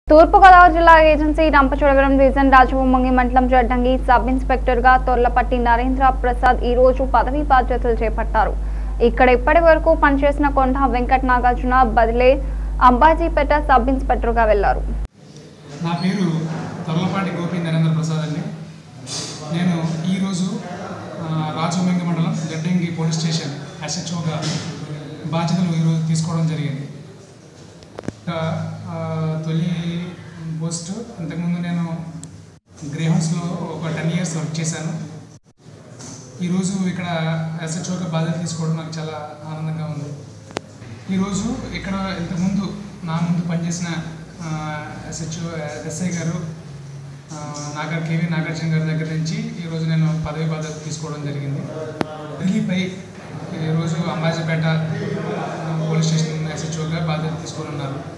తూర్పుగోదావరి జిల్లా agency Rampachodavaram division Rajavommangi మండలం Jaddangi sub inspector గా తొర్లపట్టి నరేంద్ర ప్రసాద్ ఈ రోజు పదవీ బాధ్యతలు చేపట్టారు ఇక్కడ ఇప్పటి వరకు పనిచేసిన కొండ వెంకట నాగార్జున బదిలే అంబాజీపేట సబ్ ఇన్స్పెక్టర్ గా వెళ్లారు నా పేరు తొర్లపాటి గోపి నరేంద్ర ప్రసాద్ అండి నేను ఈరోజు ఆ, రాజమంగి మండలం గడ్డంగి పోలీస్ స్టేషన్ ఎస్హెచ్ఓగా బాధ్యతలు ఈరోజు తీసుకోవడం జరిగింది ఇక, ఆ, తొలి పోస్ట్ ఇంతకుముందు నేను గ్రే హౌస్లో ఒక టెన్ ఇయర్స్ వర్క్ చేశాను ఈరోజు ఇక్కడ ఎస్హెచ్ఓగా బాధ్యత తీసుకోవడం నాకు చాలా ఆనందంగా ఉంది ఈరోజు ఇక్కడ ఇంతకుముందు నా ముందు పనిచేసిన ఎస్హెచ్ఓ ఎస్ఐ గారు ఆ, నాగర్ కేవీ నాగార్జున గారి దగ్గర నుంచి ఈరోజు నేను పదవి బాధ్యత తీసుకోవడం జరిగింది ఢిల్లీపై ఈరోజు అంబాజీపేట ఆ, పోలీస్ స్టేషన్ ఎస్హెచ్ఓగా బాధ్యత తీసుకొని ఉన్నారు